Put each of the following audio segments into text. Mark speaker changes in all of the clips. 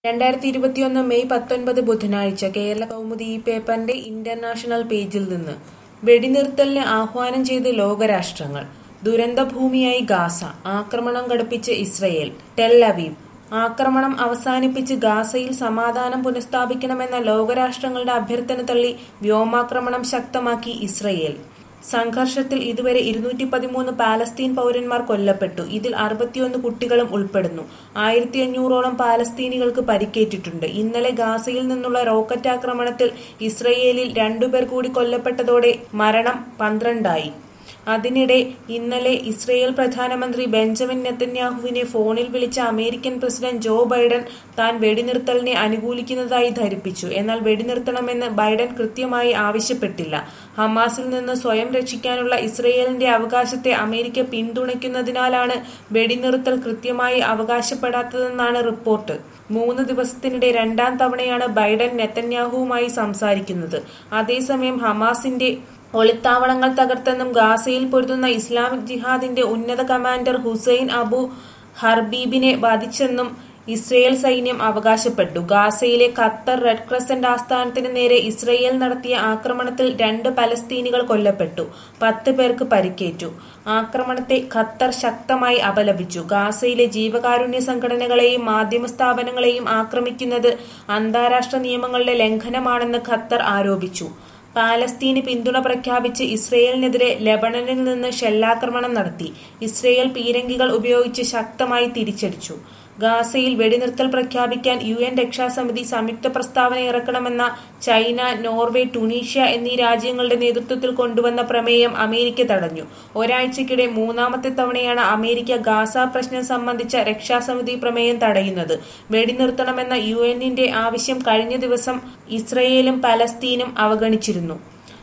Speaker 1: രണ്ടായിരത്തി ഇരുപത്തിയൊന്ന് മെയ് പത്തൊൻപത് ബുധനാഴ്ച കേരള കൗമുദി ഈ പേപ്പറിന്റെ ഇന്റർനാഷണൽ പേജിൽ നിന്ന് വെടിനിർത്തലിന് ആഹ്വാനം ചെയ്ത് ലോകരാഷ്ട്രങ്ങൾ ദുരന്തഭൂമിയായി ഗാസ ആക്രമണം ഘടിപ്പിച്ച് ഇസ്രയേൽ ടെൽ അവീവ് ആക്രമണം അവസാനിപ്പിച്ച് ഗാസയിൽ സമാധാനം പുനഃസ്ഥാപിക്കണമെന്ന ലോകരാഷ്ട്രങ്ങളുടെ അഭ്യർത്ഥന തള്ളി വ്യോമാക്രമണം ശക്തമാക്കി ഇസ്രയേൽ സംഘർഷത്തിൽ ഇതുവരെ ഇരുന്നൂറ്റി പതിമൂന്ന് പാലസ്തീൻ പൗരന്മാർ കൊല്ലപ്പെട്ടു ഇതിൽ അറുപത്തിയൊന്ന് കുട്ടികളും ഉൾപ്പെടുന്നു ആയിരത്തി അഞ്ഞൂറോളം പാലസ്തീനികൾക്ക് പരിക്കേറ്റിട്ടുണ്ട് ഇന്നലെ ഗാസയിൽ നിന്നുള്ള റോക്കറ്റ് ആക്രമണത്തിൽ ഇസ്രയേലിൽ രണ്ടുപേർ കൂടി കൊല്ലപ്പെട്ടതോടെ മരണം പന്ത്രണ്ടായി അതിനിടെ ഇന്നലെ ഇസ്രയേൽ പ്രധാനമന്ത്രി ബെഞ്ചമിൻ നെതന്യാഹുവിനെ ഫോണിൽ വിളിച്ച അമേരിക്കൻ പ്രസിഡന്റ് ജോ ബൈഡൻ താൻ വെടിനിർത്തലിനെ അനുകൂലിക്കുന്നതായി ധരിപ്പിച്ചു എന്നാൽ വെടിനിർത്തണമെന്ന് ബൈഡൻ കൃത്യമായി ആവശ്യപ്പെട്ടില്ല ഹമാസിൽ നിന്ന് സ്വയം രക്ഷിക്കാനുള്ള ഇസ്രയേലിന്റെ അവകാശത്തെ അമേരിക്ക പിന്തുണയ്ക്കുന്നതിനാലാണ് വെടിനിർത്തൽ കൃത്യമായി അവകാശപ്പെടാത്തതെന്നാണ് റിപ്പോർട്ട് മൂന്ന് ദിവസത്തിനിടെ രണ്ടാം തവണയാണ് ബൈഡൻ നെതന്യാഹുവുമായി സംസാരിക്കുന്നത് അതേസമയം ഹമാസിന്റെ ഒളിത്താവളങ്ങൾ തകർത്തെന്നും ഗാസയിൽ പൊരുതുന്ന ഇസ്ലാമിക് ജിഹാദിന്റെ ഉന്നത കമാൻഡർ ഹുസൈൻ അബു ഹർബീബിനെ വധിച്ചെന്നും ഇസ്രയേൽ സൈന്യം അവകാശപ്പെട്ടു ഗാസയിലെ ഖത്തർ റെഡ് ക്രസന്റ് ആസ്ഥാനത്തിന് നേരെ ഇസ്രയേൽ നടത്തിയ ആക്രമണത്തിൽ രണ്ട് പലസ്തീനികൾ കൊല്ലപ്പെട്ടു പത്ത് പേർക്ക് പരിക്കേറ്റു ആക്രമണത്തെ ഖത്തർ ശക്തമായി അപലപിച്ചു ഗാസയിലെ ജീവകാരുണ്യ സംഘടനകളെയും മാധ്യമ സ്ഥാപനങ്ങളെയും ആക്രമിക്കുന്നത് അന്താരാഷ്ട്ര നിയമങ്ങളുടെ ലംഘനമാണെന്ന് ഖത്തർ ആരോപിച്ചു പാലസ്തീന് പിന്തുണ പ്രഖ്യാപിച്ച് ഇസ്രയേലിനെതിരെ ലെബണനിൽ നിന്ന് ഷെല്ലാക്രമണം നടത്തി ഇസ്രയേൽ പീരങ്കികൾ ഉപയോഗിച്ച് ശക്തമായി തിരിച്ചടിച്ചു ഗാസയിൽ വെടിനിർത്തൽ പ്രഖ്യാപിക്കാൻ യു എൻ രക്ഷാസമിതി സംയുക്ത പ്രസ്താവന ഇറക്കണമെന്ന ചൈന നോർവേ ടുണീഷ്യ എന്നീ രാജ്യങ്ങളുടെ നേതൃത്വത്തിൽ കൊണ്ടുവന്ന പ്രമേയം അമേരിക്ക തടഞ്ഞു ഒരാഴ്ചക്കിടെ മൂന്നാമത്തെ തവണയാണ് അമേരിക്ക ഗാസ പ്രശ്നം സംബന്ധിച്ച രക്ഷാസമിതി പ്രമേയം തടയുന്നത് വെടിനിർത്തണമെന്ന യു എന്നിന്റെ ആവശ്യം കഴിഞ്ഞ ദിവസം ഇസ്രയേലും പലസ്തീനും അവഗണിച്ചിരുന്നു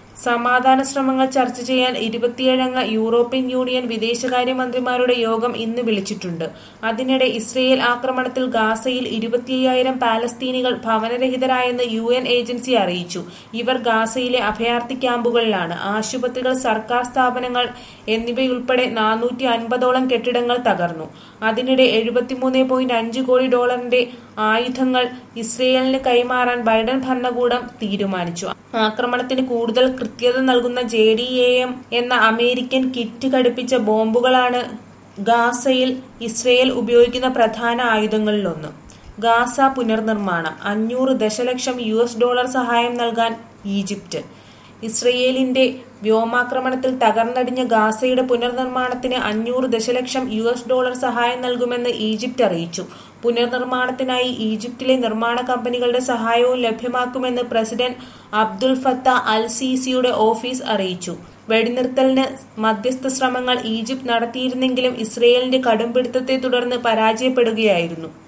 Speaker 1: സമാധാന ശ്രമങ്ങൾ ചർച്ച ചെയ്യാൻ ഇരുപത്തിയേഴംഗ യൂറോപ്യൻ യൂണിയൻ വിദേശകാര്യമന്ത്രിമാരുടെ യോഗം ഇന്ന് വിളിച്ചിട്ടുണ്ട് അതിനിടെ ഇസ്രയേൽ ആക്രമണത്തിൽ ഗാസയിൽ ഇരുപത്തിയ്യായിരം പാലസ്തീനികൾ ഭവനരഹിതരായെന്ന് യു എൻ ഏജൻസി അറിയിച്ചു ഇവർ ഗാസയിലെ അഭയാർത്ഥി ക്യാമ്പുകളിലാണ് ആശുപത്രികൾ സർക്കാർ സ്ഥാപനങ്ങൾ എന്നിവയുൾപ്പെടെ നാനൂറ്റി അൻപതോളം കെട്ടിടങ്ങൾ തകർന്നു അതിനിടെ എഴുപത്തിമൂന്ന് പോയിന്റ് അഞ്ച് കോടി ഡോളറിന്റെ ആയുധങ്ങൾ ഇസ്രയേലിന് കൈമാറാൻ ബൈഡൻ ഭരണകൂടം തീരുമാനിച്ചു ആക്രമണത്തിന് കൂടുതൽ കൃത്യത നൽകുന്ന ജെ ഡി എ എം എന്ന അമേരിക്കൻ കിറ്റ് ഘടിപ്പിച്ച ബോംബുകളാണ് ഗാസയിൽ ഇസ്രയേൽ ഉപയോഗിക്കുന്ന പ്രധാന ആയുധങ്ങളിലൊന്ന് ഗാസ പുനർനിർമ്മാണം അഞ്ഞൂറ് ദശലക്ഷം യു എസ് ഡോളർ സഹായം നൽകാൻ ഈജിപ്റ്റ് ഇസ്രയേലിന്റെ വ്യോമാക്രമണത്തിൽ തകർന്നടിഞ്ഞ ഗാസയുടെ പുനർനിർമ്മാണത്തിന് അഞ്ഞൂറ് ദശലക്ഷം യു എസ് ഡോളർ സഹായം നൽകുമെന്ന് ഈജിപ്റ്റ് അറിയിച്ചു പുനർനിർമ്മാണത്തിനായി ഈജിപ്തിലെ നിർമ്മാണ കമ്പനികളുടെ സഹായവും ലഭ്യമാക്കുമെന്ന് പ്രസിഡന്റ് അബ്ദുൽ ഫത്ത അൽ സീസിയുടെ ഓഫീസ് അറിയിച്ചു വെടിനിർത്തലിന് മധ്യസ്ഥ ശ്രമങ്ങൾ ഈജിപ്ത് നടത്തിയിരുന്നെങ്കിലും ഇസ്രയേലിന്റെ കടുംപിടുത്തത്തെ തുടർന്ന് പരാജയപ്പെടുകയായിരുന്നു